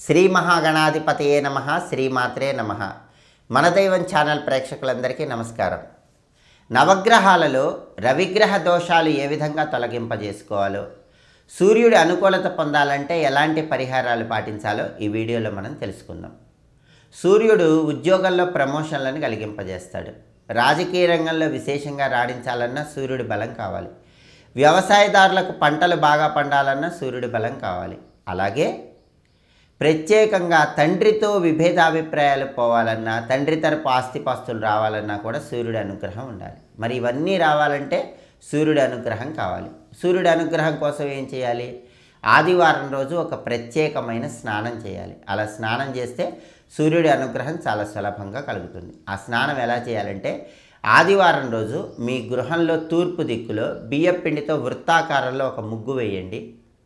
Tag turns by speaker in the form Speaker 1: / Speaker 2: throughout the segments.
Speaker 1: శ్రీ మహాగణాధిపతయే నమ శ్రీమాత్రే నమ మన దైవం ఛానల్ ప్రేక్షకులందరికీ నమస్కారం నవగ్రహాలలో రవిగ్రహ దోషాలు ఏ విధంగా తొలగింపజేసుకోవాలో సూర్యుడి అనుకూలత పొందాలంటే ఎలాంటి పరిహారాలు పాటించాలో ఈ వీడియోలో మనం తెలుసుకుందాం సూర్యుడు ఉద్యోగంలో ప్రమోషన్లను కలిగింపజేస్తాడు రాజకీయ రంగంలో విశేషంగా రాణించాలన్నా సూర్యుడి బలం కావాలి వ్యవసాయదారులకు పంటలు బాగా పండాలన్నా సూర్యుడి బలం కావాలి అలాగే ప్రత్యేకంగా తండ్రితో విభేదాభిప్రాయాలు పోవాలన్నా తండ్రి తరపు ఆస్తిపాస్తులు రావాలన్నా కూడా సూర్యుడి అనుగ్రహం ఉండాలి మరి ఇవన్నీ రావాలంటే సూర్యుడి అనుగ్రహం కావాలి సూర్యుడి అనుగ్రహం కోసం ఏం చేయాలి ఆదివారం రోజు ఒక ప్రత్యేకమైన స్నానం చేయాలి అలా స్నానం చేస్తే సూర్యుడి అనుగ్రహం చాలా సులభంగా కలుగుతుంది ఆ స్నానం ఎలా చేయాలంటే ఆదివారం రోజు మీ గృహంలో తూర్పు దిక్కులో బియ్యం పిండితో వృత్తాకారంలో ఒక ముగ్గు వేయండి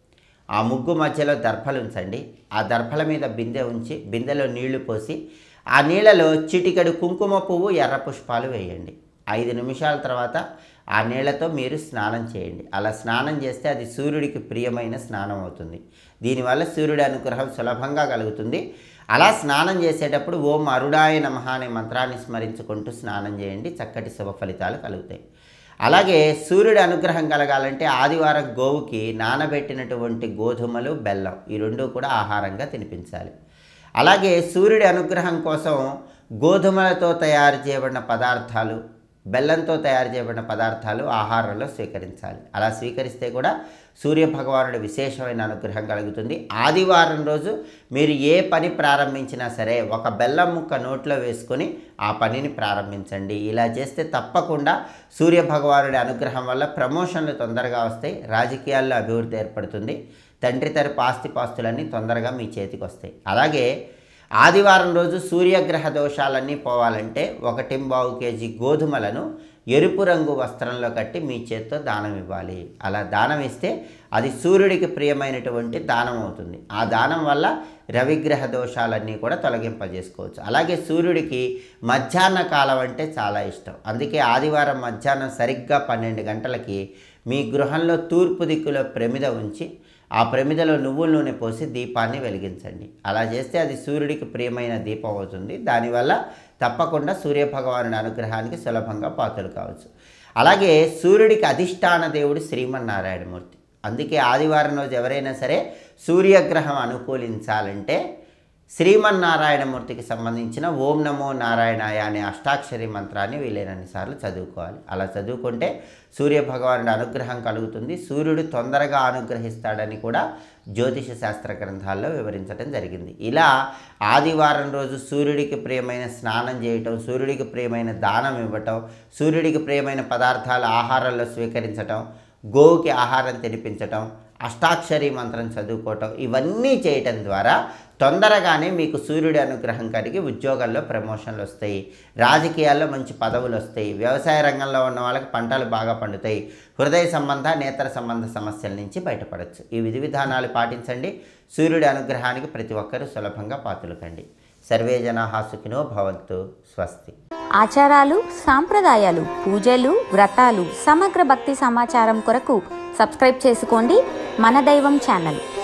Speaker 1: ఆ ముగ్గు మధ్యలో దర్భలు ఉంచండి ఆ దర్భల మీద బిందె ఉంచి బిందెలో నీళ్లు పోసి ఆ నీళ్ళలో చిటికెడు కుంకుమ పువ్వు ఎర్ర పుష్పాలు వేయండి ఐదు నిమిషాల తర్వాత ఆ నీళ్లతో మీరు స్నానం చేయండి అలా స్నానం చేస్తే అది సూర్యుడికి ప్రియమైన స్నానం అవుతుంది దీనివల్ల సూర్యుడి అనుగ్రహం సులభంగా కలుగుతుంది అలా స్నానం చేసేటప్పుడు ఓం అరుడాయ నమః అనే మంత్రాన్ని స్మరించుకుంటూ స్నానం చేయండి చక్కటి శుభ ఫలితాలు కలుగుతాయి అలాగే సూర్యుడి అనుగ్రహం కలగాలంటే ఆదివారం గోవుకి నానబెట్టినటువంటి గోధుమలు బెల్లం ఈ రెండు కూడా ఆహారంగా తినిపించాలి అలాగే సూర్యుడి అనుగ్రహం కోసం గోధుమలతో తయారు చేయబడిన పదార్థాలు బెల్లంతో తయారు చేయబడిన పదార్థాలు ఆహారంలో స్వీకరించాలి అలా స్వీకరిస్తే కూడా సూర్య భగవానుడి విశేషమైన అనుగ్రహం కలుగుతుంది ఆదివారం రోజు మీరు ఏ పని ప్రారంభించినా సరే ఒక బెల్లం ముక్క నోట్లో వేసుకొని ఆ పనిని ప్రారంభించండి ఇలా చేస్తే తప్పకుండా సూర్య భగవానుడి అనుగ్రహం వల్ల ప్రమోషన్లు తొందరగా వస్తాయి రాజకీయాల్లో అభివృద్ధి ఏర్పడుతుంది తండ్రి తరపు ఆస్తిపాస్తులన్నీ తొందరగా మీ చేతికి వస్తాయి అలాగే ఆదివారం రోజు సూర్యగ్రహ దోషాలన్నీ పోవాలంటే ఒకటింబావు కేజీ గోధుమలను ఎరుపు రంగు వస్త్రంలో కట్టి మీ చేత్తో దానం ఇవ్వాలి అలా దానం ఇస్తే అది సూర్యుడికి ప్రియమైనటువంటి దానం అవుతుంది ఆ దానం వల్ల రవిగ్రహ దోషాలన్నీ కూడా తొలగింపజేసుకోవచ్చు అలాగే సూర్యుడికి మధ్యాహ్న కాలం అంటే చాలా ఇష్టం అందుకే ఆదివారం మధ్యాహ్నం సరిగ్గా పన్నెండు గంటలకి మీ గృహంలో తూర్పు దిక్కులో ప్రమిద ఉంచి ఆ ప్రమిదలో నువ్వుల నూనె పోసి దీపాన్ని వెలిగించండి అలా చేస్తే అది సూర్యుడికి ప్రియమైన దీపం అవుతుంది దానివల్ల తప్పకుండా సూర్యభగవానుడి అనుగ్రహానికి సులభంగా పాత్రలు కావచ్చు అలాగే సూర్యుడికి అధిష్టాన దేవుడు శ్రీమన్నారాయణమూర్తి అందుకే ఆదివారం రోజు ఎవరైనా సరే సూర్యగ్రహం అనుకూలించాలంటే శ్రీమన్నారాయణమూర్తికి సంబంధించిన ఓం నమో నారాయణాయ అనే అష్టాక్షరి మంత్రాన్ని వీలైనన్ని సార్లు చదువుకోవాలి అలా చదువుకుంటే సూర్య భగవానుడి అనుగ్రహం కలుగుతుంది సూర్యుడు తొందరగా అనుగ్రహిస్తాడని కూడా జ్యోతిష శాస్త్ర గ్రంథాల్లో వివరించడం జరిగింది ఇలా ఆదివారం రోజు సూర్యుడికి ప్రియమైన స్నానం చేయటం సూర్యుడికి ప్రియమైన దానం ఇవ్వటం సూర్యుడికి ప్రియమైన పదార్థాలు ఆహారంలో స్వీకరించటం గోవుకి ఆహారం తినిపించటం అష్టాక్షరి మంత్రం చదువుకోవటం ఇవన్నీ చేయటం ద్వారా తొందరగానే మీకు సూర్యుడి అనుగ్రహం కలిగి ఉద్యోగాల్లో ప్రమోషన్లు వస్తాయి రాజకీయాల్లో మంచి పదవులు వస్తాయి వ్యవసాయ రంగంలో ఉన్న వాళ్ళకి పంటలు బాగా పండుతాయి హృదయ సంబంధ నేత్ర సంబంధ సమస్యల నుంచి బయటపడవచ్చు ఈ విధి విధానాలు పాటించండి సూర్యుడి అనుగ్రహానికి ప్రతి ఒక్కరూ సులభంగా పాతులకండి సర్వే జనా సుఖినో భవంతు స్వస్తి
Speaker 2: ఆచారాలు సాంప్రదాయాలు పూజలు వ్రతాలు సమగ్ర భక్తి సమాచారం కొరకు సబ్స్క్రైబ్ చేసుకోండి మన దైవం ఛానల్